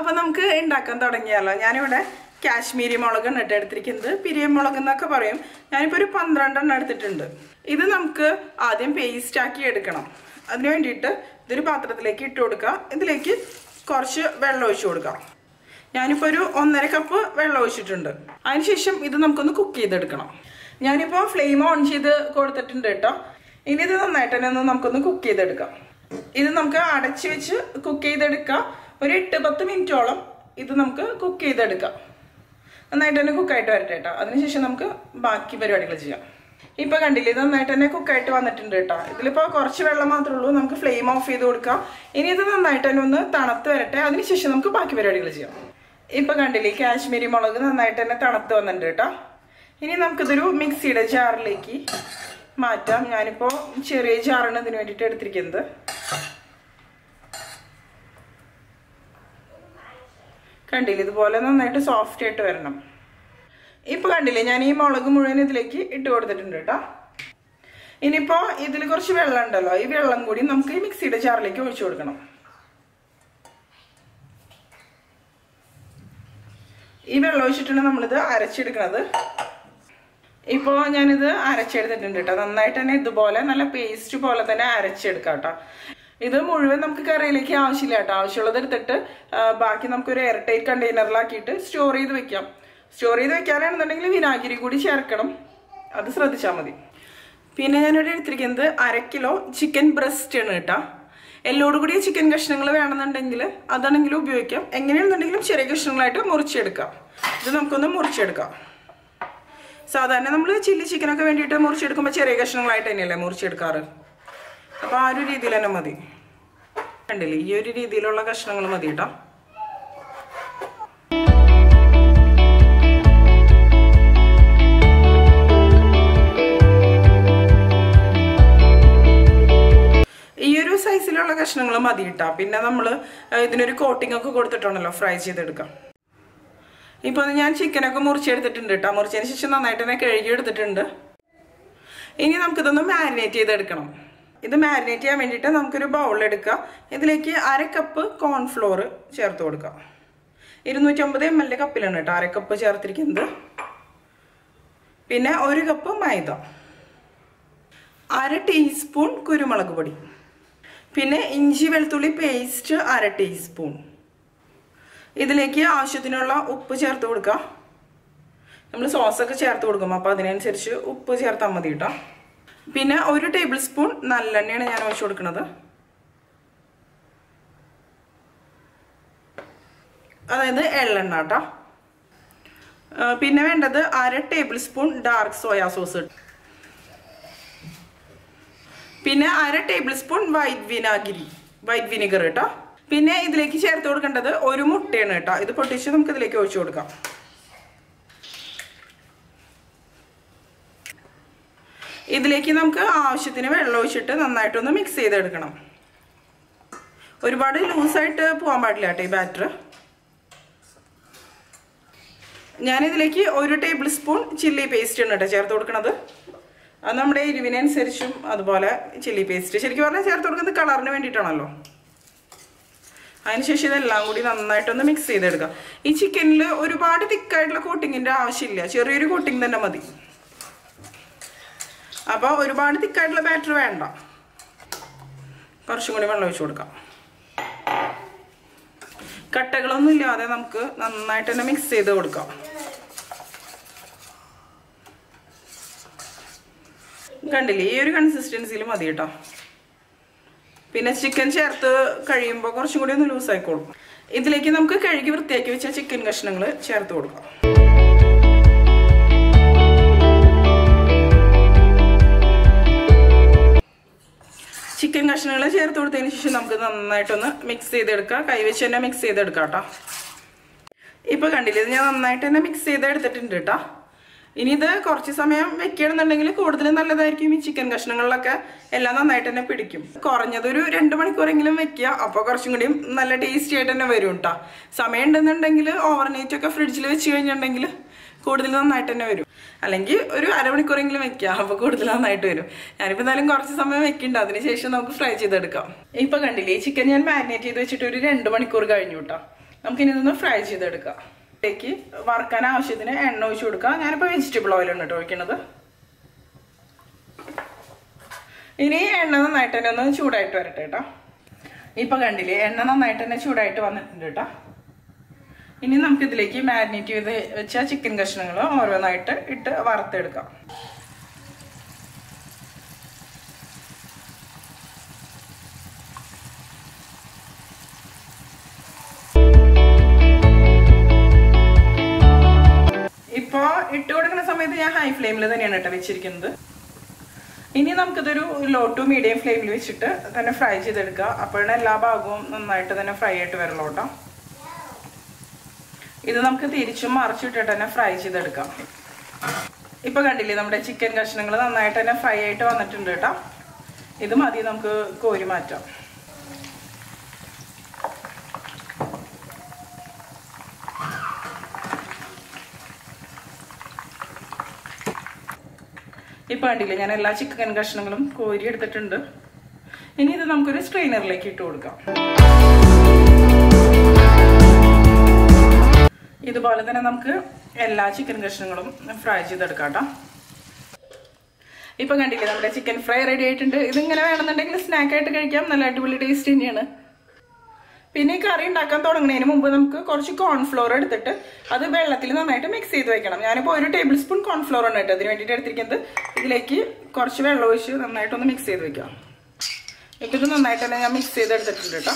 അപ്പൊ നമുക്ക് ഉണ്ടാക്കാൻ തുടങ്ങിയാലോ ഞാനിവിടെ കാശ്മീരി മുളകാണ് ഇട്ട് എടുത്തിരിക്കുന്നത് പിരിയമുളക് എന്നൊക്കെ പറയും ഞാനിപ്പോൾ ഒരു പന്ത്രണ്ടെണ്ണം എടുത്തിട്ടുണ്ട് ഇത് നമുക്ക് ആദ്യം പേസ്റ്റ് ആക്കി എടുക്കണം അതിന് വേണ്ടിയിട്ട് ഇതൊരു പാത്രത്തിലേക്ക് ഇട്ട് കൊടുക്കുക ഇതിലേക്ക് കുറച്ച് വെള്ളം ഒഴിച്ചു കൊടുക്കാം ഞാനിപ്പോൾ ഒരു ഒന്നര കപ്പ് വെള്ളം ഒഴിച്ചിട്ടുണ്ട് അതിനുശേഷം ഇത് നമുക്കൊന്ന് കുക്ക് ചെയ്തെടുക്കണം ഞാനിപ്പോൾ ഫ്ലെയിം ഓൺ ചെയ്ത് കൊടുത്തിട്ടുണ്ട് കേട്ടോ ഇനി ഇത് നന്നായിട്ട് തന്നെ ഒന്ന് നമുക്കൊന്ന് കുക്ക് ചെയ്തെടുക്കാം ഇത് നമുക്ക് അടച്ചു വെച്ച് കുക്ക് ചെയ്തെടുക്കാം ഒരു എട്ട് പത്ത് മിനിറ്റോളം ഇത് നമുക്ക് കുക്ക് ചെയ്തെടുക്കാം നന്നായിട്ട് തന്നെ കുക്കായിട്ട് വരട്ടെ കേട്ടോ അതിനുശേഷം നമുക്ക് ബാക്കി പരിപാടികൾ ചെയ്യാം ഇപ്പൊ കണ്ടില്ലേ ഇത് നന്നായിട്ട് തന്നെ കുക്കായിട്ട് വന്നിട്ടുണ്ട് കേട്ടോ ഇതിലിപ്പോ കുറച്ച് വെള്ളം മാത്രമേ ഉള്ളൂ നമുക്ക് ഫ്ലെയിം ഓഫ് ചെയ്ത് കൊടുക്കാം ഇനി ഇത് നന്നായിട്ട് തന്നെ ഒന്ന് തണുത്ത് വരട്ടെ അതിനുശേഷം നമുക്ക് ബാക്കി പരിപാടികൾ ചെയ്യാം ഇപ്പൊ കണ്ടില്ലേ കാശ്മീരി മുളക് നന്നായിട്ട് തന്നെ തണുത്ത് വന്നിട്ടുണ്ട് കേട്ടോ ഇനി നമുക്കിതൊരു മിക്സിയുടെ ജാറിലേക്ക് മാറ്റാം ഞാനിപ്പോ ചെറിയ ജാറാണ് ഇതിന് വേണ്ടിയിട്ട് എടുത്തിരിക്കുന്നത് കണ്ടില്ലേ ഇതുപോലെ നന്നായിട്ട് സോഫ്റ്റ് ആയിട്ട് വരണം ഇപ്പൊ കണ്ടില്ലേ ഞാൻ ഈ മുളക് മുഴുവൻ ഇതിലേക്ക് ഇട്ട് കൊടുത്തിട്ടുണ്ട് കേട്ടോ ഇനിയിപ്പോ ഇതിൽ കുറച്ച് വെള്ളം ഉണ്ടല്ലോ ഈ വെള്ളം കൂടി നമുക്ക് ഈ മിക്സിയുടെ ജാറിലേക്ക് ഒഴിച്ചു കൊടുക്കണം ഈ വെള്ളം ഒഴിച്ചിട്ടാണ് നമ്മളിത് അരച്ചെടുക്കുന്നത് ഇപ്പോൾ ഞാനിത് അരച്ചെടുത്തിട്ടുണ്ട് കേട്ടോ നന്നായിട്ട് തന്നെ ഇതുപോലെ നല്ല പേസ്റ്റ് പോലെ തന്നെ അരച്ചെടുക്കാം കേട്ടോ ഇത് മുഴുവൻ നമുക്ക് കറിയിലേക്ക് ആവശ്യമില്ല കേട്ടോ ആവശ്യമുള്ളത് എടുത്തിട്ട് ആ, ബാക്കി നമുക്കൊരു എയർ ടൈറ്റ് കണ്ടെയ്നറിലാക്കിയിട്ട് സ്റ്റോർ ചെയ്ത് വെക്കാം സ്റ്റോർ ചെയ്ത് വെക്കാനാണെന്നുണ്ടെങ്കിൽ വിനാഗിരി കൂടി ചേർക്കണം അത് ശ്രദ്ധിച്ചാൽ മതി പിന്നെ ഞാനിവിടെ എടുത്തിരിക്കുന്നത് അര കിലോ ചിക്കൻ ബ്രസ്റ്റ് ആണ് കേട്ടോ എല്ലോട് കൂടിയ ചിക്കൻ കഷ്ണങ്ങൾ വേണമെന്നുണ്ടെങ്കിൽ അതാണെങ്കിലും ഉപയോഗിക്കാം എങ്ങനെയാണെന്നുണ്ടെങ്കിലും ചെറിയ കഷ്ണങ്ങളായിട്ട് മുറിച്ചെടുക്കാം ഇത് നമുക്കൊന്ന് മുറിച്ചെടുക്കാം സാധാരണ നമ്മൾ ചില്ലി ചിക്കനൊക്കെ വേണ്ടിയിട്ട് മുറിച്ചെടുക്കുമ്പോൾ ചെറിയ കഷ്ണങ്ങളായിട്ട് തന്നെയല്ലേ മുറിച്ചെടുക്കാറ് അപ്പോൾ ആ ഒരു രീതിയിൽ തന്നെ മതി കണ്ടില്ലേ ഈ ഒരു രീതിയിലുള്ള കഷ്ണങ്ങൾ മതി കേട്ടോ ഈ ഒരു സൈസിലുള്ള കഷ്ണങ്ങൾ മതി കേട്ടോ പിന്നെ നമ്മൾ ഇതിനൊരു കോട്ടിംഗ് ഒക്കെ കൊടുത്തിട്ടുണ്ടല്ലോ ഫ്രൈ ചെയ്തെടുക്കാം ഇപ്പോൾ ഞാൻ ചിക്കനൊക്കെ മുറിച്ചെടുത്തിട്ടുണ്ട് കേട്ടോ മുറിച്ചതിന് ശേഷം നന്നായിട്ട് തന്നെ കഴുകി എടുത്തിട്ടുണ്ട് ഇനി നമുക്കിതൊന്ന് മാരിനേറ്റ് ചെയ്തെടുക്കണം ഇത് മാരിനേറ്റ് ചെയ്യാൻ വേണ്ടിയിട്ട് നമുക്കൊരു ബൗൾ എടുക്കുക ഇതിലേക്ക് അര കപ്പ് കോൺഫ്ലോർ ചേർത്ത് കൊടുക്കാം ഇരുന്നൂറ്റമ്പത് എം എൽ കപ്പിലാണ് കേട്ടോ അര കപ്പ് ചേർത്തിരിക്കുന്നത് പിന്നെ ഒരു കപ്പ് മൈദ അര ടീസ്പൂൺ കുരുമുളക് പൊടി പിന്നെ ഇഞ്ചി വെളുത്തുള്ളി പേസ്റ്റ് അര ടീസ്പൂൺ ഇതിലേക്ക് ആവശ്യത്തിനുള്ള ഉപ്പ് ചേർത്ത് കൊടുക്കുക നമ്മൾ സോസൊക്കെ ചേർത്ത് കൊടുക്കും അപ്പോൾ അതിനനുസരിച്ച് ഉപ്പ് ചേർത്താൽ മതി കേട്ടോ പിന്നെ ഒരു ടേബിൾ സ്പൂൺ നല്ലെണ്ണയാണ് ഞാൻ ഒഴിച്ചു കൊടുക്കുന്നത് അതായത് എള്ളെണ്ണ കേട്ടോ ആ, പിന്നെ വേണ്ടത് അര table spoon dark soya sauce പിന്നെ അര ടേബിൾ സ്പൂൺ വൈറ്റ് വിനാഗിരി വൈറ്റ് വിനെഗർ കേട്ടോ പിന്നെ ഇതിലേക്ക് ചേർത്ത് കൊടുക്കേണ്ടത് ഒരു മുട്ടയാണ് കേട്ടോ ഇത് പൊട്ടിച്ച് നമുക്ക് ഇതിലേക്ക് ഒഴിച്ചു കൊടുക്കാം ഇതിലേക്ക് നമുക്ക് ആവശ്യത്തിന് വെള്ളം ഒഴിച്ചിട്ട് നന്നായിട്ടൊന്ന് മിക്സ് ചെയ്തെടുക്കണം ഒരുപാട് ലൂസായിട്ട് പോകാൻ പാടില്ല കേട്ടോ ഈ ബാറ്റർ ഞാനിതിലേക്ക് ഒരു ടേബിൾ സ്പൂൺ ചില്ലി പേസ്റ്റ് ആണ് കേട്ടോ ചേർത്ത് കൊടുക്കണത് അത് നമ്മുടെ എരിവിനനുസരിച്ചും അതുപോലെ ചില്ലി പേസ്റ്റ് ശരിക്കും പറഞ്ഞാൽ ചേർത്ത് കൊടുക്കുന്നത് കളറിന് വേണ്ടിയിട്ടാണല്ലോ അതിനുശേഷം ഇതെല്ലാം കൂടി നന്നായിട്ടൊന്ന് മിക്സ് ചെയ്തെടുക്കാം ഈ ചിക്കനിൽ ഒരുപാട് തിക്കായിട്ടുള്ള കോട്ടിങ്ങിൻ്റെ ആവശ്യമില്ല ചെറിയൊരു കോട്ടിങ് തന്നെ മതി അപ്പോൾ ഒരുപാട് തിക്കായിട്ടുള്ള ബാറ്റർ വേണ്ട കുറച്ചും കൂടി വെള്ളം ഒഴിച്ചു കൊടുക്കാം കട്ടകളൊന്നും ഇല്ലാതെ നമുക്ക് നന്നായിട്ട് തന്നെ മിക്സ് ചെയ്ത് കൊടുക്കാം കണ്ടില്ലേ ഈ ഒരു കൺസിസ്റ്റൻസിയിൽ മതി കേട്ടോ പിന്നെ ചിക്കൻ ചേർത്ത് കഴിയുമ്പോൾ കുറച്ചും കൂടി ഒന്ന് ലൂസ് ആയിക്കോളും ഇതിലേക്ക് നമുക്ക് കഴുകി വൃത്തിയാക്കി വെച്ച ചിക്കൻ കഷ്ണങ്ങൾ ചേർത്ത് കൊടുക്കാം ചിക്കൻ കഷ്ണങ്ങൾ ചേർത്ത് കൊടുത്തതിന് ശേഷം നമുക്ക് നന്നായിട്ടൊന്ന് മിക്സ് ചെയ്തെടുക്കാം കൈവച്ച് തന്നെ മിക്സ് ചെയ്തെടുക്കാം കേട്ടോ ഇപ്പൊ കണ്ടില്ലേ ഇത് ഞാൻ നന്നായിട്ട് തന്നെ മിക്സ് ചെയ്തെടുത്തിട്ടുണ്ട് കേട്ടോ ഇനി ഇത് കുറച്ച് സമയം വെക്കുകയാണെന്നുണ്ടെങ്കിൽ കൂടുതൽ നല്ലതായിരിക്കും ഈ ചിക്കൻ കഷ്ണങ്ങളിലൊക്കെ എല്ലാം നന്നായിട്ട് തന്നെ പിടിക്കും കുറഞ്ഞതൊരു രണ്ട് മണിക്കൂറെങ്കിലും വെക്കുക അപ്പോൾ കുറച്ചും കൂടിയും നല്ല ടേസ്റ്റി ആയിട്ട് തന്നെ വരും കേട്ടോ സമയം ഉണ്ടെന്നുണ്ടെങ്കിൽ ഓവർനൈറ്റ് ഒക്കെ ഫ്രിഡ്ജിൽ വെച്ച് കഴിഞ്ഞിട്ടുണ്ടെങ്കിൽ കൂടുതൽ നന്നായിട്ട് തന്നെ വരും അല്ലെങ്കിൽ ഒരു അരമണിക്കൂറെങ്കിലും വെക്കുക അപ്പോൾ കൂടുതൽ നന്നായിട്ട് വരും ഞാനിപ്പോൾ എന്തായാലും കുറച്ച് സമയം വെക്കുന്നുണ്ട് അതിനുശേഷം നമുക്ക് ഫ്രൈ ചെയ്തെടുക്കാം ഇപ്പൊ കണ്ടില്ലേ ഈ ചിക്കൻ ഞാൻ മാരിനേറ്റ് ചെയ്ത് വെച്ചിട്ട് ഒരു രണ്ട് മണിക്കൂർ കഴിഞ്ഞു കേട്ടോ നമുക്കിനി ഇതൊന്ന് ഫ്രൈ ചെയ്തെടുക്കാം ഇതിലേക്ക് വറുക്കാൻ ആവശ്യത്തിന് എണ്ണ ഒഴിച്ച് കൊടുക്കാം ഞാനിപ്പോൾ വെജിറ്റബിൾ ഓയിലാണ് കേട്ടോ ഒഴിക്കണത് ഇനി എണ്ണ നന്നായിട്ട് തന്നെ ഒന്ന് ചൂടായിട്ട് വരട്ടെ കേട്ടോ ഇപ്പൊ കണ്ടില്ലേ എണ്ണ നന്നായിട്ട് തന്നെ ചൂടായിട്ട് വന്നിട്ടുണ്ട് കേട്ടോ ഇനി നമുക്ക് ഇതിലേക്ക് മാരിനേറ്റ് ചെയ്ത് വെച്ച ചിക്കൻ കഷ്ണങ്ങൾ ഓരോന്നായിട്ട് ഇട്ട് വറുത്തെടുക്കാം ഇപ്പൊ ഇട്ട് കൊടുക്കുന്ന സമയത്ത് ഞാൻ ഹൈ ഫ്ലെയിമിൽ തന്നെയാണ് കേട്ടോ വെച്ചിരിക്കുന്നത് ഇനി നമുക്കിതൊരു ലോ ടു മീഡിയം ഫ്ലെയിമിൽ വെച്ചിട്ട് തന്നെ ഫ്രൈ ചെയ്തെടുക്കുക അപ്പോഴാണ് എല്ലാ ഭാഗവും നന്നായിട്ട് തന്നെ ഫ്രൈ ആയിട്ട് വരുള്ളൂ കേട്ടോ ഇത് നമുക്ക് തിരിച്ചും മറിച്ചിട്ടിട്ട് തന്നെ ഫ്രൈ ചെയ്തെടുക്കാം ഇപ്പൊ കണ്ടില്ലേ നമ്മുടെ ചിക്കൻ കഷ്ണങ്ങൾ നന്നായിട്ട് തന്നെ ഫ്രൈ ആയിട്ട് വന്നിട്ടുണ്ട് കേട്ടോ ഇത് മതി നമുക്ക് കോരി മാറ്റാം ഇപ്പൊ കണ്ടില്ലേ ഞാൻ എല്ലാ ചിക്കൻ കഷ്ണങ്ങളും കോരി എടുത്തിട്ടുണ്ട് ഇനി ഇത് നമുക്കൊരു സ്ട്രെയിനറിലേക്ക് ഇട്ട് കൊടുക്കാം ഇതുപോലെ തന്നെ നമുക്ക് എല്ലാ ചിക്കൻ കഷ്ണങ്ങളും ഫ്രൈ ചെയ്തെടുക്കാം കേട്ടോ ഇപ്പൊ കണ്ടില്ലേ നമ്മുടെ ചിക്കൻ ഫ്രൈ റെഡി ആയിട്ടുണ്ട് ഇതിങ്ങനെ വേണമെന്നുണ്ടെങ്കിൽ സ്നാക്ക് ആയിട്ട് കഴിക്കാം നല്ല അടിപൊളി ടേസ്റ്റ് തന്നെയാണ് പിന്നെ ഈ കറി ഉണ്ടാക്കാൻ തുടങ്ങുന്നതിന് മുമ്പ് നമുക്ക് കുറച്ച് കോൺഫ്ലോർ എടുത്തിട്ട് അത് വെള്ളത്തിൽ നന്നായിട്ട് മിക്സ് ചെയ്ത് വെക്കണം ഞാനിപ്പോൾ ഒരു ടേബിൾ സ്പൂൺ കോൺഫ്ലോർ ആണ് കേട്ടോ അതിന് വേണ്ടിയിട്ട് എടുത്തിരിക്കുന്നത് ഇതിലേക്ക് കുറച്ച് വെള്ളം ഒഴിച്ച് നന്നായിട്ടൊന്ന് മിക്സ് ചെയ്ത് വെക്കാം ഇപ്പം ഇത് നന്നായിട്ട് തന്നെ ഞാൻ മിക്സ് ചെയ്ത് എടുത്തിട്ടുണ്ട് കേട്ടോ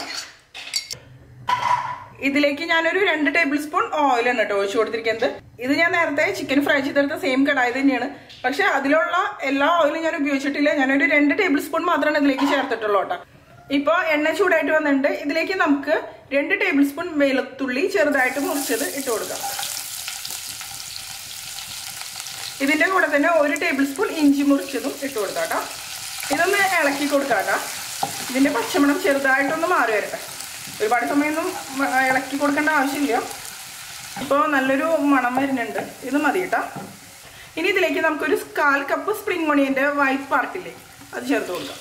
ഇതിലേക്ക് ഞാനൊരു രണ്ട് ടേബിൾ സ്പൂൺ ഓയിലാണ് കേട്ടോ ഒഴിച്ചു കൊടുത്തിരിക്കുന്നത് ഇത് ഞാൻ നേരത്തെ ചിക്കൻ ഫ്രൈ ചെയ്തെടുത്ത സെയിം കടായി തന്നെയാണ് പക്ഷെ അതിലുള്ള എല്ലാ ഓയിലും ഞാൻ ഉപയോഗിച്ചിട്ടില്ല ഞാനൊരു രണ്ട് ടേബിൾ സ്പൂൺ മാത്രമാണ് ഇതിലേക്ക് ചേർത്തിട്ടുള്ളൂ കേട്ടോ ഇപ്പോൾ എണ്ണ ചൂടായിട്ട് വന്നിട്ടുണ്ട് ഇതിലേക്ക് നമുക്ക് രണ്ട് ടേബിൾ സ്പൂൺ വെളുത്തുള്ളി ചെറുതായിട്ട് മുറിച്ചത് ഇട്ട് കൊടുക്കാം ഇതിന്റെ കൂടെ തന്നെ ഒരു ടേബിൾ സ്പൂൺ ഇഞ്ചി മുറിച്ചതും ഇട്ട് കൊടുക്കാം കേട്ടോ ഇതൊന്ന് ഇളക്കി കൊടുക്കാം കേട്ടോ ഇതിന്റെ പച്ചമണം ചെറുതായിട്ടൊന്ന് മാറി വരട്ടെ ഒരുപാട് സമയമൊന്നും മ- ഇളക്കി കൊടുക്കേണ്ട ആവശ്യമില്ല ഇപ്പോൾ നല്ലൊരു മണം വരുന്നുണ്ട് ഇത് മതി കേട്ടോ ഇനി ഇതിലേക്ക് നമുക്കൊരു കാൽ കപ്പ് സ്പ്രിംഗ് ഒണിയൻ്റെ വൈറ്റ് പാർട്ടില്ലേ അത് ചേർത്ത് കൊടുക്കാം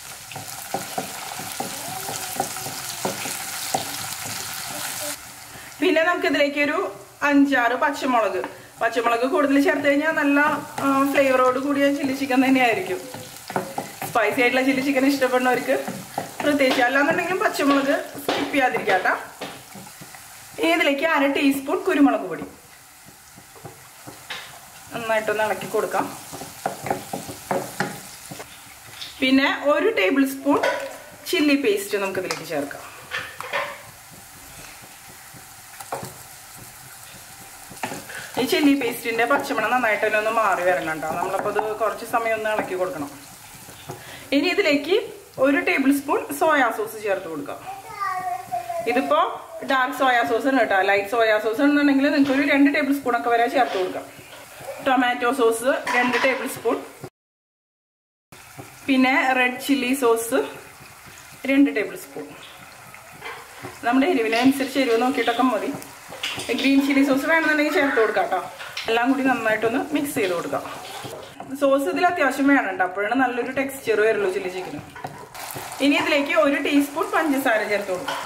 പിന്നെ നമുക്ക് ഇതിലേക്ക് ഒരു അഞ്ചാറ് പച്ചമുളക് പച്ചമുളക് കൂടുതൽ ചേർത്ത് കഴിഞ്ഞാൽ നല്ല ഫ്ലേവറോട് കൂടിയ ചില്ലി ചിക്കൻ തന്നെയായിരിക്കും സ്പൈസി ആയിട്ടുള്ള ചില്ലി ചിക്കൻ ഇഷ്ടപ്പെടുന്നവർക്ക് പ്രത്യേകിച്ച് അല്ലാന്നുണ്ടെങ്കിലും പച്ചമുളക് സ്കിപ്പ് ചെയ്യാതിരിക്കാം കേട്ടോ ഇനി ഇതിലേക്ക് അര ടീസ്പൂൺ കുരുമുളക് പൊടി നന്നായിട്ടൊന്ന് ഇളക്കി കൊടുക്കാം പിന്നെ ഒരു ടേബിൾ സ്പൂൺ ചില്ലി പേസ്റ്റ് നമുക്ക് ഇതിലേക്ക് ചേർക്കാം ഈ ചില്ലി പേസ്റ്റിന്റെ പച്ചമണം നന്നായിട്ട് തന്നെ ഒന്ന് മാറി വരണം കേട്ടോ നമ്മളപ്പോൾ അത് കുറച്ച് സമയം ഒന്ന് ഇളക്കി കൊടുക്കണം ഇനി ഇതിലേക്ക് ഒരു ടേബിൾ സ്പൂൺ സോയാ സോസ് ചേർത്ത് കൊടുക്കാം ഇതിപ്പോ ഡാർക്ക് സോയാ സോസ് ആണ് കേട്ടോ ലൈറ്റ് സോയാ സോസ് എന്നുണ്ടെങ്കിൽ നിങ്ങൾക്ക് ഒരു രണ്ട് ടേബിൾ സ്പൂൺ ഒക്കെ വരെ ചേർത്ത് കൊടുക്കാം ടൊമാറ്റോ സോസ് രണ്ട് ടേബിൾ സ്പൂൺ പിന്നെ റെഡ് ചില്ലി സോസ് രണ്ട് ടേബിൾ സ്പൂൺ നമ്മുടെ എരിവിനനുസരിച്ച് എരിവ് നോക്കിയിട്ടൊക്കെ മതി ഗ്രീൻ ചില്ലി സോസ് വേണമെന്നുണ്ടെങ്കിൽ ചേർത്ത് കൊടുക്കാം കേട്ടോ എല്ലാം കൂടി നന്നായിട്ടൊന്ന് മിക്സ് ചെയ്ത് കൊടുക്കാം സോസ് ഇതിൽ അത്യാവശ്യം വേണം കേട്ടോ അപ്പോഴാണ് നല്ലൊരു ടെക്സ്ചർ വരുള്ളൂ ചില്ലി ചിക്കന് ഇനി ഇതിലേക്ക് ഒരു ടീസ്പൂൺ പഞ്ചസാര ചേർത്ത് കൊടുക്കാം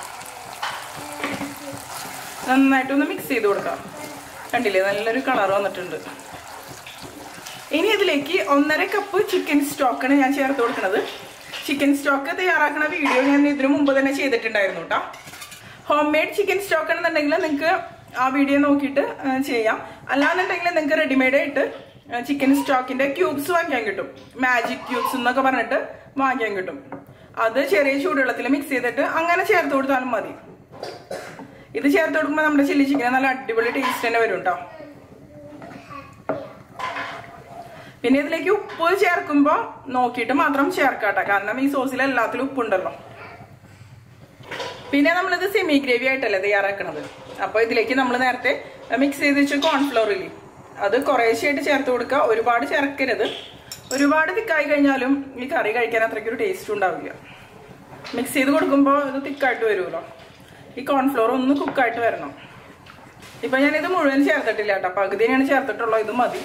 നന്നായിട്ടൊന്ന് മിക്സ് ചെയ്ത് കൊടുക്കാം കണ്ടില്ലേ നല്ലൊരു കളർ വന്നിട്ടുണ്ട് ഇനി ഇതിലേക്ക് ഒന്നര കപ്പ് ചിക്കൻ സ്റ്റോക്കാണ് ഞാൻ ചേർത്ത് കൊടുക്കുന്നത് ചിക്കൻ സ്റ്റോക്ക് തയ്യാറാക്കുന്ന വീഡിയോ ഞാൻ ഇതിനു മുമ്പ് തന്നെ ചെയ്തിട്ടുണ്ടായിരുന്നു കേട്ടോ ഹോം മെയ്ഡ് ചിക്കൻ സ്റ്റോക്ക് ആണെന്നുണ്ടെങ്കിൽ നിങ്ങൾക്ക് ആ വീഡിയോ നോക്കിയിട്ട് ആ, ചെയ്യാം അല്ലാന്നുണ്ടെങ്കിൽ നിങ്ങൾക്ക് റെഡിമെയ്ഡ് ആയിട്ട് ചിക്കൻ സ്റ്റോക്കിന്റെ ക്യൂബ്സ് വാങ്ങിക്കാൻ കിട്ടും മാജിക് ക്യൂബ്സ് എന്നൊക്കെ പറഞ്ഞിട്ട് വാങ്ങിക്കാൻ കിട്ടും അത് ചെറിയ ചൂടുവെള്ളത്തിൽ മിക്സ് ചെയ്തിട്ട് അങ്ങനെ ചേർത്ത് കൊടുത്താലും മതി ഇത് ചേർത്ത് കൊടുക്കുമ്പോൾ നമ്മുടെ ചില്ലി ചിക്കൻ നല്ല അടിപൊളി ടേസ്റ്റ് തന്നെ വരും കേട്ടോ പിന്നെ ഇതിലേക്ക് ഉപ്പ് ചേർക്കുമ്പോൾ നോക്കിയിട്ട് മാത്രം ചേർക്കാട്ടോ കാരണം ഈ സോസിൽ എല്ലാത്തിലും ഉപ്പുണ്ടല്ലോ പിന്നെ നമ്മളിത് സെമി ഗ്രേവി ആയിട്ടല്ലേ തയ്യാറാക്കണത് അപ്പൊ ഇതിലേക്ക് നമ്മൾ നേരത്തെ മിക്സ് ചെയ്ത് വെച്ച കോൺഫ്ലോർ ഇല്ലേ അത് കുറേശ്ശെയായിട്ട് ചേർത്ത് കൊടുക്കുക ഒരുപാട് ചേർക്കരുത് ഒരുപാട് തിക്കായി കഴിഞ്ഞാലും ഈ കറി കഴിക്കാൻ അത്രയ്ക്കൊരു ടേസ്റ്റ് ഉണ്ടാവില്ല മിക്സ് ചെയ്ത് കൊടുക്കുമ്പോൾ ഇത് തിക്കായിട്ട് വരുമല്ലോ ഈ കോൺഫ്ലോർ ഒന്ന് കുക്കായിട്ട് വരണം ഇപ്പൊ ഞാനിത് മുഴുവൻ ചേർത്തിട്ടില്ല കേട്ടോ പകുതിയാണ് ചേർത്തിട്ടുള്ളൂ ഇത് മതി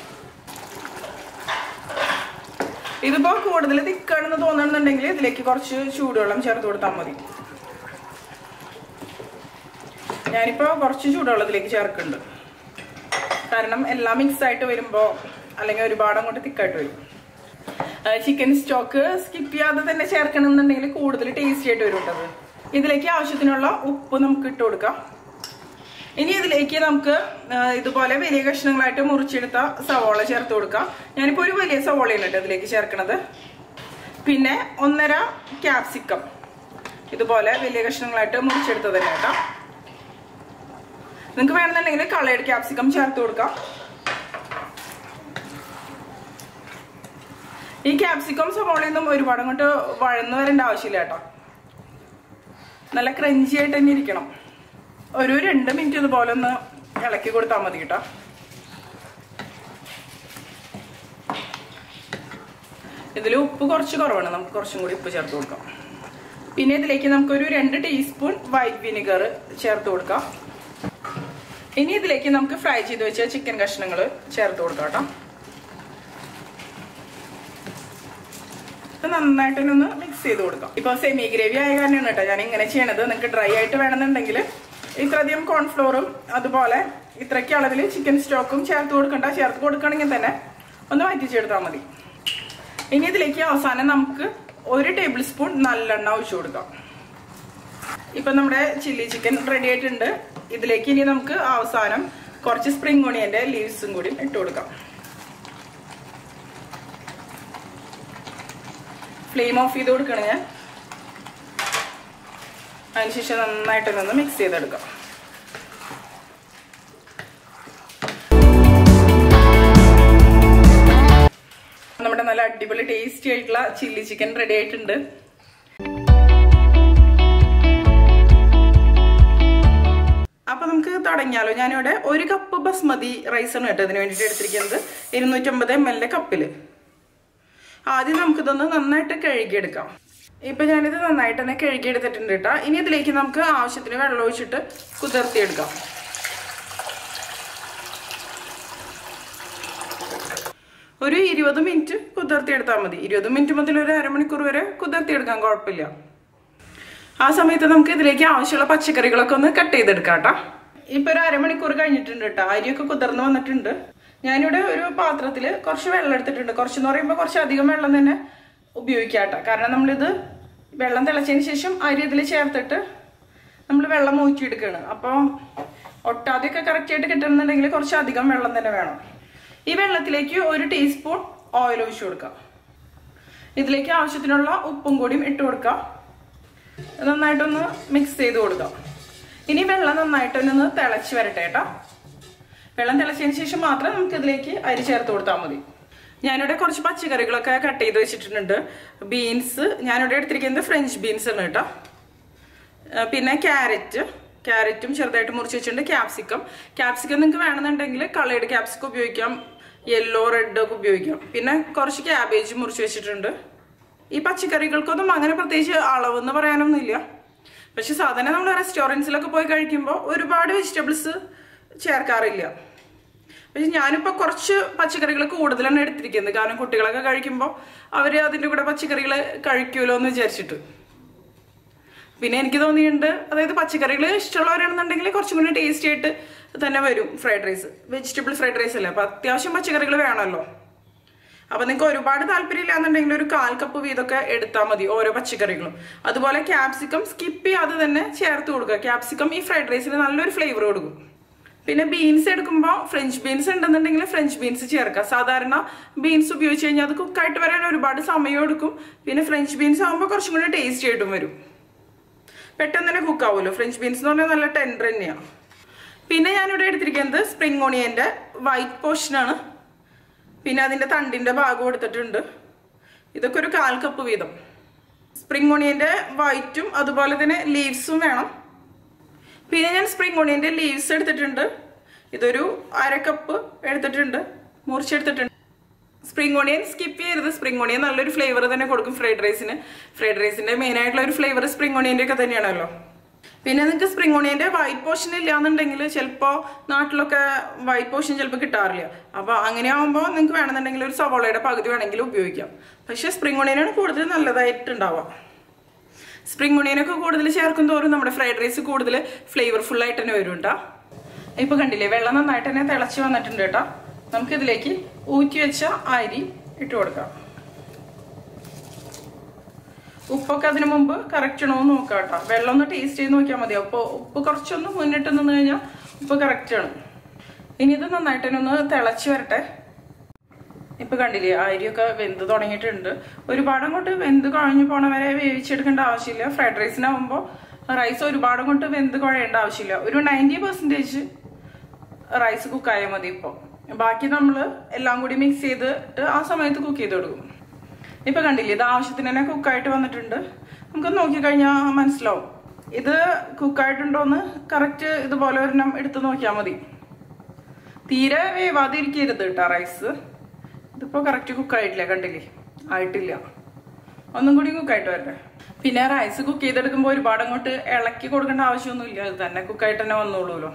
ഇതിപ്പോ കൂടുതൽ തിക്കാണെന്ന് തോന്നുന്നുണ്ടെങ്കിൽ ഇതിലേക്ക് കുറച്ച് ചൂടുവെള്ളം ചേർത്ത് കൊടുത്താൽ മതി ഞാനിപ്പോൾ കുറച്ച് ചൂടുവെള്ളത്തിലേക്ക് ചേർക്കുന്നുണ്ട് കാരണം എല്ലാം മിക്സ് ആയിട്ട് വരുമ്പോൾ അല്ലെങ്കിൽ ഒരുപാട് അങ്ങോട്ട് തിക്കായിട്ട് വരും ചിക്കൻ സ്റ്റോക്ക് സ്കിപ്പ് ചെയ്യാതെ തന്നെ ചേർക്കണം എന്നുണ്ടെങ്കിൽ കൂടുതൽ ടേസ്റ്റി ആയിട്ട് വരും കേട്ടത് ഇതിലേക്ക് ആവശ്യത്തിനുള്ള ഉപ്പ് നമുക്ക് ഇട്ട് കൊടുക്കാം ഇനി ഇതിലേക്ക് നമുക്ക് ആ, ഇതുപോലെ വലിയ കഷ്ണങ്ങളായിട്ട് മുറിച്ചെടുത്ത സവോള ചേർത്ത് കൊടുക്കാം ഞാനിപ്പോൾ ഒരു വലിയ സവോളയാണ് കേട്ടോ ഇതിലേക്ക് ചേർക്കണത് പിന്നെ ഒന്നര ക്യാപ്സിക്കം ഇതുപോലെ വലിയ കഷ്ണങ്ങളായിട്ട് മുറിച്ചെടുത്തത് തന്നെ കേട്ടോ നിങ്ങൾക്ക് വേണമെന്നുണ്ടെങ്കിൽ കളേഡ് ക്യാപ്സിക്കം ചേർത്ത് കൊടുക്കാം ഈ ക്യാപ്സിക്കം സവോളയൊന്നും ഒരുപാട് അങ്ങോട്ട് വഴന്നു വരേണ്ട ആവശ്യമില്ല കേട്ടോ നല്ല ക്രഞ്ചി ആയിട്ട് തന്നെ ഇരിക്കണം ഒരു രണ്ട് മിനിറ്റ് ഇതുപോലെ ഒന്ന് ഇളക്കി കൊടുത്താൽ മതി കേട്ടോ ഇതിൽ ഉപ്പ് കുറച്ച് കുറവാണ് നമുക്ക് കുറച്ചും കൂടി ഉപ്പ് ചേർത്ത് കൊടുക്കാം പിന്നെ ഇതിലേക്ക് നമുക്കൊരു രണ്ട് ടീസ്പൂൺ വൈറ്റ് വിനിഗർ ചേർത്ത് കൊടുക്കാം ഇനി ഇതിലേക്ക് നമുക്ക് ഫ്രൈ ചെയ്ത് വെച്ച ചിക്കൻ കഷ്ണങ്ങൾ ചേർത്ത് കൊടുക്കാം കേട്ടോ ഇത് നന്നായിട്ട് ഒന്ന് മിക്സ് ചെയ്ത് കൊടുക്കാം ഇപ്പൊ സെമി ഗ്രേവി ആയ കാരണമാണ് കേട്ടോ ഞാൻ ഇങ്ങനെ ചെയ്യണത് നിങ്ങൾക്ക് ഡ്രൈ ആയിട്ട് വേണമെന്നുണ്ടെങ്കിൽ ഇത്രയധികം കോൺഫ്ലോറും അതുപോലെ ഇത്രയ്ക്ക് അളവിൽ ചിക്കൻ സ്റ്റോക്കും ചേർത്ത് കൊടുക്കണ്ട ചേർത്ത് കൊടുക്കണമെങ്കിൽ തന്നെ ഒന്ന് വറ്റിച്ചെടുത്താൽ മതി ഇനി ഇതിലേക്ക് അവസാനം നമുക്ക് ഒരു ടേബിൾ സ്പൂൺ നല്ലെണ്ണ ഒഴിച്ചു കൊടുക്കാം ഇപ്പൊ നമ്മുടെ ചില്ലി ചിക്കൻ റെഡി ആയിട്ടുണ്ട് ഇതിലേക്ക് ഇനി നമുക്ക് അവസാനം കുറച്ച് സ്പ്രിംഗ് ഓണിയന്റെ ലീവ്സും കൂടി ഇട്ട് കൊടുക്കാം ഫ്ലെയിം ഓഫ് ചെയ്ത് കൊടുക്കണം ഞാൻ അതിനുശേഷം നന്നായിട്ടൊന്ന് മിക്സ് ചെയ്തെടുക്കാം നമ്മുടെ നല്ല അടിപൊളി ടേസ്റ്റി ആയിട്ടുള്ള ചില്ലി ചിക്കൻ റെഡി ആയിട്ടുണ്ട് അപ്പൊ നമുക്ക് തുടങ്ങിയാലോ ഞാനിവിടെ ഒരു കപ്പ് ബസ്മതി റൈസാണ് കേട്ടോ ഇതിന് വേണ്ടിയിട്ട് എടുത്തിരിക്കുന്നത് ഇരുന്നൂറ്റമ്പത് എം എല്ലിന്റെ കപ്പില് ആദ്യം നമുക്കിതൊന്ന് നന്നായിട്ട് കഴുകിയെടുക്കാം ഇപ്പൊ ഞാനിത് നന്നായിട്ട് തന്നെ കഴുകിയെടുത്തിട്ടുണ്ട് കേട്ടോ ഇനി ഇതിലേക്ക് നമുക്ക് ആവശ്യത്തിന് വെള്ളം ഒഴിച്ചിട്ട് കുതിർത്തിയെടുക്കാം ഒരു ഇരുപത് മിനിറ്റ് കുതിർത്തിയെടുത്താൽ മതി ഇരുപത് മിനിറ്റ് മുതൽ ഒരു അരമണിക്കൂർ വരെ കുതിർത്തിയെടുക്കാൻ കുഴപ്പമില്ല ആ സമയത്ത് നമുക്ക് ഇതിലേക്ക് ആവശ്യമുള്ള പച്ചക്കറികളൊക്കെ ഒന്ന് കട്ട് ചെയ്തെടുക്കാം കേട്ടോ ഇപ്പൊ ഒരു അരമണിക്കൂർ കഴിഞ്ഞിട്ടുണ്ട് കേട്ടോ അരിയൊക്കെ കുതിർന്ന് വന്നിട്ടുണ്ട് ഞാനിവിടെ ഒരു പാത്രത്തിൽ കുറച്ച് വെള്ളം എടുത്തിട്ടുണ്ട് കുറച്ചെന്ന് പറയുമ്പോൾ കുറച്ച് അധികം വെള്ളം തന്നെ ഉപയോഗിക്കാം കേട്ടോ കാരണം നമ്മളിത് വെള്ളം തിളച്ചതിന് ശേഷം അരി ഇതിൽ ചേർത്തിട്ട് നമ്മൾ വെള്ളം ഊറ്റിയെടുക്കുകയാണ് അപ്പോൾ ഒട്ടാതെയൊക്കെ കറക്റ്റായിട്ട് കിട്ടണമെന്നുണ്ടെങ്കിൽ കുറച്ച് അധികം വെള്ളം തന്നെ വേണം ഈ വെള്ളത്തിലേക്ക് ഒരു ടീസ്പൂൺ ഓയിൽ ഒഴിച്ചു കൊടുക്കാം ഇതിലേക്ക് ആവശ്യത്തിനുള്ള ഉപ്പും കൂടിയും ഇട്ട് കൊടുക്കാം നന്നായിട്ടൊന്ന് മിക്സ് ചെയ്ത് കൊടുക്കാം ഇനി വെള്ളം നന്നായിട്ടൊന്ന് തിളച്ച് വരട്ടെ കേട്ടോ വെള്ളം തിളച്ചതിന് ശേഷം മാത്രം നമുക്ക് ഇതിലേക്ക് അരി ചേർത്ത് കൊടുത്താൽ മതി ഞാനിവിടെ കുറച്ച് പച്ചക്കറികളൊക്കെ കട്ട് ചെയ്ത് വെച്ചിട്ടുണ്ട് ബീൻസ് ഞാനിവിടെ എടുത്തിരിക്കുന്നത് ഫ്രഞ്ച് ബീൻസ് ആണ് കേട്ടോ ആ, പിന്നെ ക്യാരറ്റ് ക്യാരറ്റും ചെറുതായിട്ട് മുറിച്ച് വെച്ചിട്ടുണ്ട് ക്യാപ്സിക്കം ക്യാപ്സിക്കം നിങ്ങൾക്ക് വേണമെന്നുണ്ടെങ്കിൽ കളേഡ് ക്യാപ്സിക്കം ഉപയോഗിക്കാം യെല്ലോ റെഡ് ഒക്കെ ഉപയോഗിക്കാം പിന്നെ കുറച്ച് ക്യാബേജ് മുറിച്ച് വെച്ചിട്ടുണ്ട് ഈ പച്ചക്കറികൾക്കൊന്നും അങ്ങനെ പ്രത്യേകിച്ച് അളവെന്ന് പറയാനൊന്നുമില്ല പക്ഷെ സാധാരണ നമ്മൾ റെസ്റ്റോറൻറ്റ്സിലൊക്കെ പോയി കഴിക്കുമ്പോൾ ഒരുപാട് വെജിറ്റബിൾസ് ചേർക്കാറില്ല പക്ഷെ ഞാനിപ്പോൾ കുറച്ച് പച്ചക്കറികൾ കൂടുതലാണ് എടുത്തിരിക്കുന്നത് കാരണം കുട്ടികളൊക്കെ കഴിക്കുമ്പോൾ അവർ അതിൻ്റെ കൂടെ പച്ചക്കറികൾ കഴിക്കുമല്ലോ എന്ന് വിചാരിച്ചിട്ട് പിന്നെ എനിക്ക് തോന്നിയിട്ടുണ്ട് അതായത് പച്ചക്കറികൾ ഇഷ്ടമുള്ളവരാണെന്നുണ്ടെങ്കിൽ കുറച്ചും കൂടി ടേസ്റ്റി ആയിട്ട് തന്നെ വരും fried rice vegetable fried rice അല്ലേ അപ്പോൾ അത്യാവശ്യം പച്ചക്കറികൾ വേണമല്ലോ അപ്പൊ നിങ്ങൾക്ക് ഒരുപാട് താല്പര്യമില്ല എന്നുണ്ടെങ്കിൽ ഒരു കാൽ കപ്പ് വീതമൊക്കെ എടുത്താൽ മതി ഓരോ പച്ചക്കറികളും അതുപോലെ ക്യാപ്സിക്കം സ്കിപ്പ് ചെയ്യാതെ തന്നെ ചേർത്ത് കൊടുക്കുക ക്യാപ്സിക്കം ഈ ഫ്രൈഡ് റൈസിന് നല്ലൊരു ഫ്ലേവർ കൊടുക്കും പിന്നെ ബീൻസ് എടുക്കുമ്പോൾ ഫ്രഞ്ച് ബീൻസ് ഉണ്ടെന്നുണ്ടെങ്കിൽ ഫ്രഞ്ച് ബീൻസ് ചേർക്കുക സാധാരണ ബീൻസ് ഉപയോഗിച്ച് കഴിഞ്ഞാൽ അത് കുക്കായിട്ട് വരാൻ ഒരുപാട് സമയം എടുക്കും പിന്നെ ഫ്രഞ്ച് ബീൻസ് ആകുമ്പോൾ കുറച്ചും കൂടി ടേസ്റ്റി ആയിട്ടും വരും പെട്ടെന്ന് തന്നെ കുക്ക് ആവുമല്ലോ ഫ്രഞ്ച് ബീൻസ് എന്ന് പറഞ്ഞാൽ നല്ല ടെൻഡർ തന്നെയാണ് പിന്നെ ഞാനിവിടെ എടുത്തിരിക്കുന്നത് സ്പ്രിംഗ് ഓണിയൻ്റെ വൈറ്റ് പോർഷനാണ് പിന്നെ അതിൻ്റെ തണ്ടിൻ്റെ ഭാഗം എടുത്തിട്ടുണ്ട് ഇതൊക്കെ ഒരു കാൽ കപ്പ് വീതം സ്പ്രിംഗ് ഓണിയൻ്റെ വൈറ്റും അതുപോലെ തന്നെ ലീവ്സും വേണം പിന്നെ ഞാൻ സ്പ്രിംഗ് ഓണിയൻ്റെ ലീവ്സ് എടുത്തിട്ടുണ്ട് ഇതൊരു അര കപ്പ് എടുത്തിട്ടുണ്ട് മുറിച്ചെടുത്തിട്ടുണ്ട് സ്പ്രിംഗ് ഓണിയൻ സ്കിപ്പ് ചെയ്യരുത് സ്പ്രിംഗ് ഓണിയൻ നല്ലൊരു ഫ്ലേവർ തന്നെ കൊടുക്കും ഫ്രൈഡ് റൈസിന് ഫ്രൈഡ് റൈസിന്റെ മെയിൻ ആയിട്ടുള്ള ഒരു ഫ്ലേവർ സ്പ്രിംഗ് ഓണിയൻ്റെ ഒക്കെ തന്നെയാണല്ലോ പിന്നെ നിങ്ങൾക്ക് സ്പ്രിംഗ് ഓണിയന്റെ വൈറ്റ് പോർഷൻ ഇല്ലാന്നുണ്ടെങ്കിൽ ചിലപ്പോൾ നാട്ടിലൊക്കെ വൈറ്റ് പോർഷൻ ചിലപ്പോൾ കിട്ടാറില്ല അപ്പോൾ അങ്ങനെ ആകുമ്പോൾ നിങ്ങൾക്ക് വേണമെന്നുണ്ടെങ്കിൽ ഒരു സവോളയുടെ പകുതി വേണമെങ്കിൽ ഉപയോഗിക്കാം പക്ഷേ സ്പ്രിംഗ് ഓണിയനാണ് കൂടുതൽ നല്ലതായിട്ടുണ്ടാവുക സ്പ്രിംഗ് ഒണിയനൊക്കെ കൂടുതൽ ചേർക്കും തോറും നമ്മുടെ ഫ്രൈഡ് റൈസ് കൂടുതൽ ഫ്ലേവർഫുൾ ആയിട്ട് തന്നെ വരും കേട്ടോ ഇപ്പൊ കണ്ടില്ലേ വെള്ളം നന്നായിട്ട് തന്നെ തിളച്ച് വന്നിട്ടുണ്ട് കേട്ടോ നമുക്ക് ഇതിലേക്ക് ഊറ്റി വെച്ച അരി ഇട്ട് കൊടുക്കാം ഉപ്പൊക്കെ അതിന് മുമ്പ് കറക്റ്റ് ആണോ എന്ന് നോക്കാം കേട്ടോ വെള്ളം ഒന്ന് ടേസ്റ്റ് ചെയ്ത് നോക്കിയാൽ മതി അപ്പോൾ ഉപ്പ് കുറച്ചൊന്ന് മുന്നിട്ട് നിന്ന് കഴിഞ്ഞാൽ ഉപ്പ് കറക്റ്റ് ആണ് ഇനി ഇത് നന്നായിട്ട് തന്നെ ഒന്ന് തിളച്ച് വരട്ടെ ഇപ്പൊ കണ്ടില്ലേ അരിയൊക്കെ വെന്ത് തുടങ്ങിയിട്ടുണ്ട് ഒരുപാട് അങ്ങോട്ട് വെന്ത് കുഴഞ്ഞു പോണ വരെ വേവിച്ചെടുക്കേണ്ട ആവശ്യമില്ല ഫ്രൈഡ് റൈസിനാവുമ്പോൾ റൈസ് ഒരുപാട് അങ്ങോട്ട് വെന്ത് കുഴയേണ്ട ആവശ്യമില്ല ഒരു നയൻറ്റി പെർസെൻറ്റേജ് റൈസ് കുക്കായാൽ മതി ഇപ്പോൾ ബാക്കി നമ്മൾ എല്ലാം കൂടി മിക്സ് ചെയ്തിട്ട് ആ സമയത്ത് കുക്ക് ചെയ്ത് കൊടുക്കും ഇപ്പൊ കണ്ടില്ലേ ഇത് ആവശ്യത്തിന് തന്നെ കുക്കായിട്ട് വന്നിട്ടുണ്ട് നമുക്ക് നോക്കിക്കഴിഞ്ഞാൽ മനസ്സിലാവും ഇത് കുക്കായിട്ടുണ്ടോന്ന് കറക്റ്റ് ഇതുപോലെ ഒരെണ്ണം എടുത്ത് നോക്കിയാൽ മതി തീരെ വേവാതിരിക്കരുത് കേട്ടോ റൈസ് ഇതിപ്പോ കറക്റ്റ് കുക്കായിട്ടില്ല കണ്ടില്ലേ ആയിട്ടില്ല ഒന്നും കൂടി കുക്കായിട്ട് വരട്ടെ പിന്നെ റൈസ് കുക്ക് ചെയ്തെടുക്കുമ്പോൾ ഒരുപാട് അങ്ങോട്ട് ഇളക്കി കൊടുക്കേണ്ട ആവശ്യമൊന്നുമില്ല ഇത് തന്നെ കുക്കായിട്ട് തന്നെ വന്നോളൂല്ലോ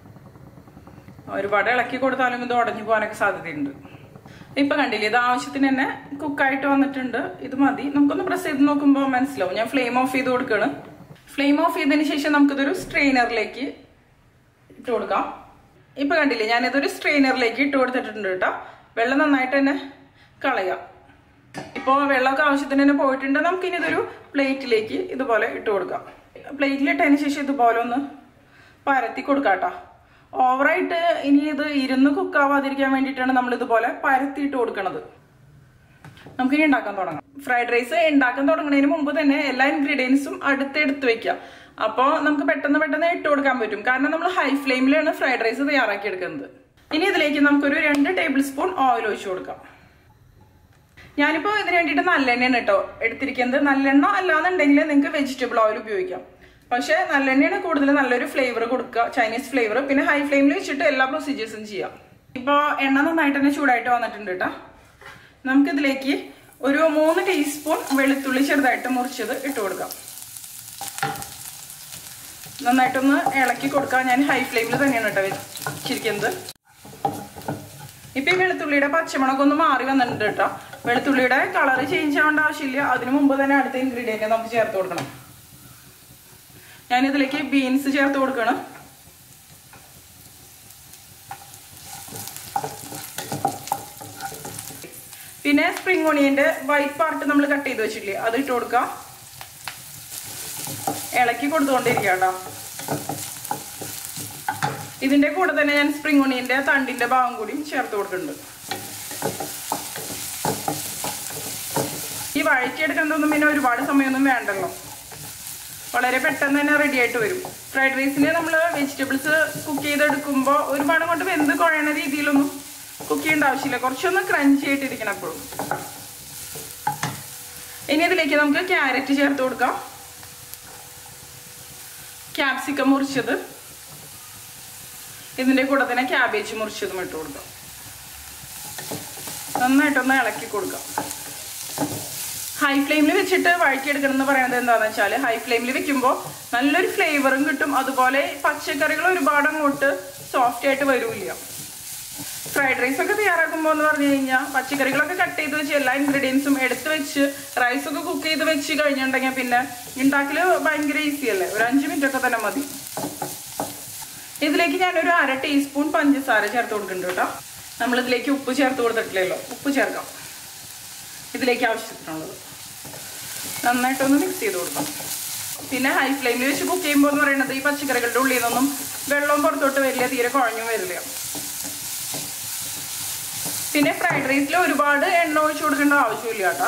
ഒരുപാട് ഇളക്കി കൊടുത്താലും ഇത് ഉടഞ്ഞു പോകാനൊക്കെ സാധ്യതയുണ്ട് ഇപ്പൊ കണ്ടില്ലേ ഇത് ആവശ്യത്തിന് തന്നെ കുക്കായിട്ട് വന്നിട്ടുണ്ട് ഇത് മതി നമുക്കൊന്ന് പ്രസ് ചെയ്ത് നോക്കുമ്പോൾ മനസ്സിലാവും ഞാൻ ഫ്ലെയിം ഓഫ് ചെയ്ത് കൊടുക്കുകയാണ് ഫ്ലെയിം ഓഫ് ചെയ്തതിന് ശേഷം നമുക്കിതൊരു സ്ട്രെയിനറിലേക്ക് ഇട്ട് കൊടുക്കാം ഇപ്പൊ കണ്ടില്ലേ ഞാനിതൊരു സ്ട്രെയിനറിലേക്ക് ഇട്ട് കൊടുത്തിട്ടുണ്ട് കേട്ടോ വെള്ളം നന്നായിട്ട് തന്നെ കളയാം ഇപ്പോൾ വെള്ളമൊക്കെ ആവശ്യത്തിന് തന്നെ പോയിട്ടുണ്ട് നമുക്കിനി ഇതൊരു പ്ലേറ്റിലേക്ക് ഇതുപോലെ ഇട്ട് കൊടുക്കാം പ്ലേറ്റിലിട്ടതിന് ശേഷം ഇതുപോലെ ഒന്ന് പരത്തി കൊടുക്കാം കേട്ടോ ഓവറായിട്ട് ഇനി ഇത് ഇരുന്ന് കുക്കാവാതിരിക്കാൻ വേണ്ടിയിട്ടാണ് നമ്മൾ ഇതുപോലെ പരത്തിയിട്ട് കൊടുക്കണത് നമുക്കിനി ഉണ്ടാക്കാൻ തുടങ്ങാം ഫ്രൈഡ് റൈസ് ഉണ്ടാക്കാൻ തുടങ്ങുന്നതിന് മുമ്പ് തന്നെ എല്ലാ ഇൻഗ്രീഡിയൻസും അടുത്ത് എടുത്ത് വെക്കാം അപ്പോൾ നമുക്ക് പെട്ടെന്ന് പെട്ടെന്ന് ഇട്ട് കൊടുക്കാൻ പറ്റും കാരണം നമ്മൾ ഹൈ ഫ്ലെയിമിലാണ് ഫ്രൈഡ് റൈസ് തയ്യാറാക്കി എടുക്കുന്നത് ഇനി ഇതിലേക്ക് നമുക്കൊരു രണ്ട് ടേബിൾ സ്പൂൺ ഓയിൽ ഒഴിച്ചു കൊടുക്കാം ഞാനിപ്പോൾ ഇതിന് വേണ്ടിയിട്ട് നല്ലെണ്ണയാണ് കേട്ടോ എടുത്തിരിക്കുന്നത് നല്ലെണ്ണ അല്ലാന്നുണ്ടെങ്കിൽ നിങ്ങൾക്ക് വെജിറ്റബിൾ ഓയിൽ ഉപയോഗിക്കാം പക്ഷേ നല്ലെണ്ണയാണ് കൂടുതൽ നല്ലൊരു ഫ്ലേവർ കൊടുക്കുക ചൈനീസ് ഫ്ലേവർ പിന്നെ ഹൈ ഫ്ലെയിമിൽ വെച്ചിട്ട് എല്ലാ പ്രൊസീജിയേഴ്സും ചെയ്യാം ഇപ്പോൾ എണ്ണ നന്നായിട്ട് തന്നെ ചൂടായിട്ട് വന്നിട്ടുണ്ട് കേട്ടോ നമുക്കിതിലേക്ക് ഒരു മൂന്ന് ടീസ്പൂൺ വെളുത്തുള്ളി ചെറുതായിട്ട് മുറിച്ചത് ഇട്ട് കൊടുക്കാം നന്നായിട്ടൊന്ന് ഇളക്കി കൊടുക്കാം ഞാൻ ഹൈ ഫ്ലെയിമിൽ തന്നെയാണ് കേട്ടോ വെച്ചിരിക്കുന്നത് ഇപ്പൊ ഈ വെളുത്തുള്ളിയുടെ പച്ചമുളക് ഒന്ന് മാറി വന്നിട്ടുണ്ട് കേട്ടോ വെളുത്തുള്ളിയുടെ കളർ ചേഞ്ച് ആവേണ്ട ആവശ്യമില്ല അതിനു മുമ്പ് തന്നെ അടുത്ത ഇൻഗ്രീഡിയന്റ് നമുക്ക് ചേർത്ത് കൊടുക്കണം ഞാനിതിലേക്ക് ബീൻസ് ചേർത്ത് കൊടുക്കണം പിന്നെ സ്പ്രിംഗ് ഓണിയന്റെ വൈറ്റ് പാർട്ട് നമ്മൾ കട്ട് ചെയ്ത് വെച്ചില്ലേ അത് ഇട്ട് കൊടുക്കാം ഇളക്കി കൊടുത്തുകൊണ്ടിരിക്കുക കേട്ടോ ഇതിന്റെ കൂടെ തന്നെ ഞാൻ സ്പ്രിംഗ് ഓണിയന്റെ തണ്ടിന്റെ ഭാഗം കൂടിയും ചേർത്ത് കൊടുക്കുന്നുണ്ട് ഈ വഴറ്റിയെടുക്കുന്നതൊന്നും പിന്നെ ഒരുപാട് സമയമൊന്നും വേണ്ടല്ലോ വളരെ പെട്ടെന്ന് തന്നെ റെഡി ആയിട്ട് വരും ഫ്രൈഡ് റൈസിന് നമ്മൾ വെജിറ്റബിൾസ് കുക്ക് ചെയ്തെടുക്കുമ്പോൾ ഒരുപാട് കൊണ്ട് വെന്ത് കുഴയണ രീതിയിലൊന്നും കുക്ക് ചെയ്യേണ്ട ആവശ്യമില്ല കുറച്ചൊന്ന് ക്രഞ്ചി ആയിട്ടിരിക്കണം എപ്പോഴും ഇനി ഇതിലേക്ക് നമുക്ക് ക്യാരറ്റ് ചേർത്ത് കൊടുക്കാം ക്യാപ്സിക്കം മുറിച്ചത് ഇതിന്റെ കൂടെ തന്നെ ക്യാബേജ് മുറിച്ചതും ഇട്ട് കൊടുക്കാം നന്നായിട്ടൊന്ന് ഇളക്കി കൊടുക്കാം ഹൈ ഫ്ലെയിമിൽ വെച്ചിട്ട് വഴറ്റിയെടുക്കണം എന്ന് പറയുന്നത് എന്താണെന്ന് വെച്ചാൽ ഹൈ ഫ്ലെയിമിൽ വെക്കുമ്പോൾ നല്ലൊരു ഫ്ലേവറും കിട്ടും അതുപോലെ പച്ചക്കറികൾ ഒരുപാട് അങ്ങോട്ട് സോഫ്റ്റ് ആയിട്ട് വരൂല ഫ്രൈഡ് റൈസ് ഒക്കെ തയ്യാറാക്കുമ്പോൾ എന്ന് പറഞ്ഞു കഴിഞ്ഞാൽ പച്ചക്കറികളൊക്കെ കട്ട് ചെയ്ത് വെച്ച് എല്ലാ ഇൻഗ്രീഡിയൻസും എടുത്ത് വെച്ച് റൈസ് ഒക്കെ കുക്ക് ചെയ്ത് വെച്ച് കഴിഞ്ഞിട്ടുണ്ടെങ്കിൽ പിന്നെ ഉണ്ടാക്കല് ഭയങ്കര ഈസി അല്ലേ ഒരു അഞ്ച് മിനിറ്റ് ഒക്കെ തന്നെ മതി ഇതിലേക്ക് ഞാനൊരു അര ടീസ്പൂൺ പഞ്ചസാര ചേർത്ത് കൊടുക്കുന്നുണ്ട് കേട്ടോ നമ്മൾ ഇതിലേക്ക് ഉപ്പ് ചേർത്ത് കൊടുത്തിട്ടില്ലല്ലോ ഉപ്പ് ചേർക്കാം ഇതിലേക്ക് ആവശ്യത്തിനുള്ളത് നന്നായിട്ടൊന്ന് മിക്സ് ചെയ്ത് കൊടുക്കണം പിന്നെ ഹൈ ഫ്ലെയിമിൽ വെച്ച് കുക്ക് ചെയ്യുമ്പോൾ എന്ന് പറയുന്നത് ഈ പച്ചക്കറികളുടെ ഉള്ളിൽ നിന്നൊന്നും വെള്ളവും പുറത്തോട്ട് വരില്ല തീരെ കുഴഞ്ഞും വരില്ല പിന്നെ ഫ്രൈഡ് റൈസിൽ ഒരുപാട് എണ്ണ ഒഴിച്ചു കൊടുക്കേണ്ട ആവശ്യമില്ല കേട്ടോ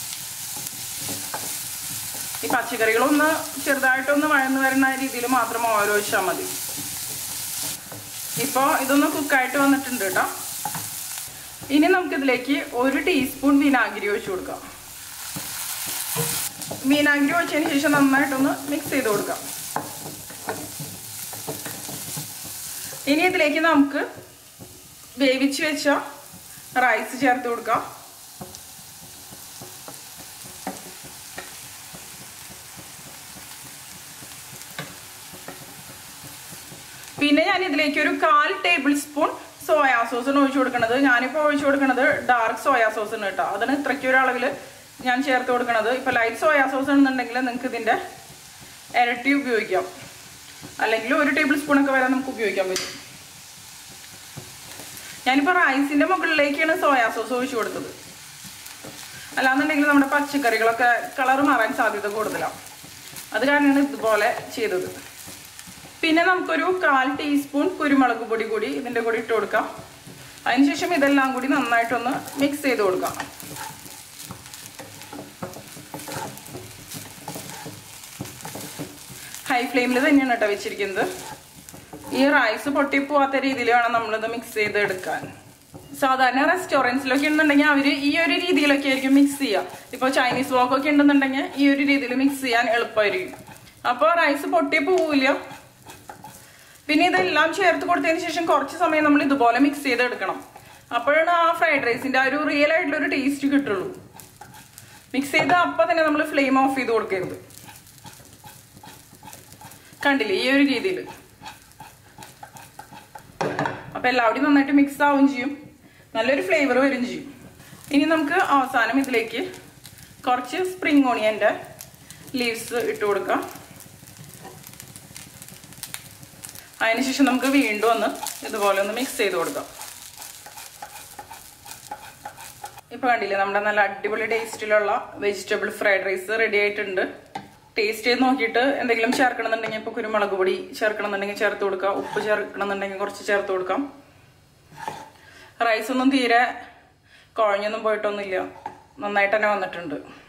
ഈ പച്ചക്കറികളൊന്ന് ചെറുതായിട്ടൊന്ന് വഴന്നു വരുന്ന രീതിയിൽ മാത്രം ഓയിൽ ഒഴിച്ചാൽ മതി ഇപ്പോൾ ഇതൊന്ന് കുക്കായിട്ട് വന്നിട്ടുണ്ട് കേട്ടോ ഇനി നമുക്കിതിലേക്ക് ഒരു ടീസ്പൂൺ വിനാഗിരി ഒഴിച്ചു കൊടുക്കാം വിനാഗിരി ഒഴിച്ചതിന് ശേഷം നന്നായിട്ടൊന്ന് മിക്സ് ചെയ്ത് കൊടുക്കാം ഇനി ഇതിലേക്ക് നമുക്ക് വേവിച്ച് വെച്ച റൈസ് ചേർത്ത് കൊടുക്കാം പിന്നെ ഞാൻ ഇതിലേക്ക് ഒരു കാൽ ടേബിൾ സ്പൂൺ സോയാ സോസാണ് ഒഴിച്ചു കൊടുക്കുന്നത് ഞാനിപ്പോൾ ഒഴിച്ചു കൊടുക്കുന്നത് ഡാർക്ക് സോയാ സോസ് ആണ് കേട്ടോ അതിന് ഇത്രയ്ക്ക് ഒരു അളവിൽ ഞാൻ ചേർത്ത് കൊടുക്കണത് ഇപ്പോൾ ലൈറ്റ് സോയാ സോസ് ആണെന്നുണ്ടെങ്കിൽ നിങ്ങൾക്ക് ഇതിൻ്റെ ഇരട്ടി ഉപയോഗിക്കാം അല്ലെങ്കിൽ ഒരു ടേബിൾ സ്പൂണൊക്കെ വരെ നമുക്ക് ഉപയോഗിക്കാൻ പറ്റും ഞാനിപ്പോൾ റൈസിൻ്റെ മുകളിലേക്കാണ് സോയാ സോസ് ഒഴിച്ചു കൊടുത്തത് അല്ലാന്നുണ്ടെങ്കിൽ നമ്മുടെ പച്ചക്കറികളൊക്കെ കളർ മാറാൻ സാധ്യത കൂടുതലാണ് അത് കാരണമാണ് ഇതുപോലെ ചെയ്തത് പിന്നെ നമുക്കൊരു കാൽ ടീസ്പൂൺ കുരുമുളക് പൊടി കൂടി ഇതിൻ്റെ കൂടി ഇട്ട് കൊടുക്കാം അതിനുശേഷം ഇതെല്ലാം കൂടി നന്നായിട്ടൊന്ന് മിക്സ് ചെയ്ത് കൊടുക്കാം ഹൈ ഫ്ലെയിമിൽ തന്നെയാണ് കേട്ടോ വെച്ചിരിക്കുന്നത് ഈ റൈസ് പൊട്ടിപ്പോവാത്ത രീതിയിൽ വേണം നമ്മളിത് മിക്സ് ചെയ്ത് എടുക്കാൻ സാധാരണ റെസ്റ്റോറൻറ്റ്സിലൊക്കെ ഉണ്ടെന്നുണ്ടെങ്കിൽ അവർ ഈ ഒരു രീതിയിലൊക്കെ ആയിരിക്കും മിക്സ് ചെയ്യുക ഇപ്പോൾ ചൈനീസ് വോക്കൊക്കെ ഉണ്ടെന്നുണ്ടെങ്കിൽ ഈ ഒരു രീതിയിൽ മിക്സ് ചെയ്യാൻ എളുപ്പമായിരിക്കും അപ്പോൾ റൈസ് പൊട്ടി പോവില്ല പിന്നെ ഇതെല്ലാം ചേർത്ത് കൊടുത്തതിന് ശേഷം കുറച്ച് സമയം നമ്മൾ ഇതുപോലെ മിക്സ് ചെയ്തെടുക്കണം അപ്പോഴാണ് ആ ഫ്രൈഡ് റൈസിന്റെ ആ ഒരു റിയൽ ആയിട്ടുള്ള ഒരു ടേസ്റ്റ് കിട്ടുള്ളൂ മിക്സ് ചെയ്ത് അപ്പം തന്നെ നമ്മൾ ഫ്ലെയിം ഓഫ് ചെയ്ത് കൊടുക്കരുത് കണ്ടില്ലേ ഈ ഒരു രീതിയിൽ അപ്പൊ എല്ലാവരും നന്നായിട്ട് മിക്സ് ആവുകയും ചെയ്യും നല്ലൊരു ഫ്ലേവർ വരും ചെയ്യും ഇനി നമുക്ക് അവസാനം ഇതിലേക്ക് കുറച്ച് സ്പ്രിംഗ് ഓണിയൻ്റെ ലീവ്സ് ഇട്ട് കൊടുക്കാം അതിനുശേഷം നമുക്ക് വീണ്ടും ഒന്ന് ഇതുപോലെ ഒന്ന് മിക്സ് ചെയ്ത് കൊടുക്കാം ഇപ്പൊ കണ്ടില്ലേ നമ്മുടെ നല്ല അടിപൊളി ടേസ്റ്റിലുള്ള വെജിറ്റബിൾ ഫ്രൈഡ് റൈസ് റെഡി ആയിട്ടുണ്ട് ടേസ്റ്റ് ചെയ്ത് നോക്കിയിട്ട് എന്തെങ്കിലും ചേർക്കണമെന്നുണ്ടെങ്കിൽ ഇപ്പൊ കുരുമുളക് പൊടി ചേർക്കണമെന്നുണ്ടെങ്കിൽ ചേർത്ത് കൊടുക്കാം ഉപ്പ് ചേർക്കണമെന്നുണ്ടെങ്കിൽ കുറച്ച് ചേർത്ത് കൊടുക്കാം റൈസ് ഒന്നും തീരെ കുഴഞ്ഞൊന്നും പോയിട്ടൊന്നുമില്ല നന്നായിട്ട് തന്നെ വന്നിട്ടുണ്ട്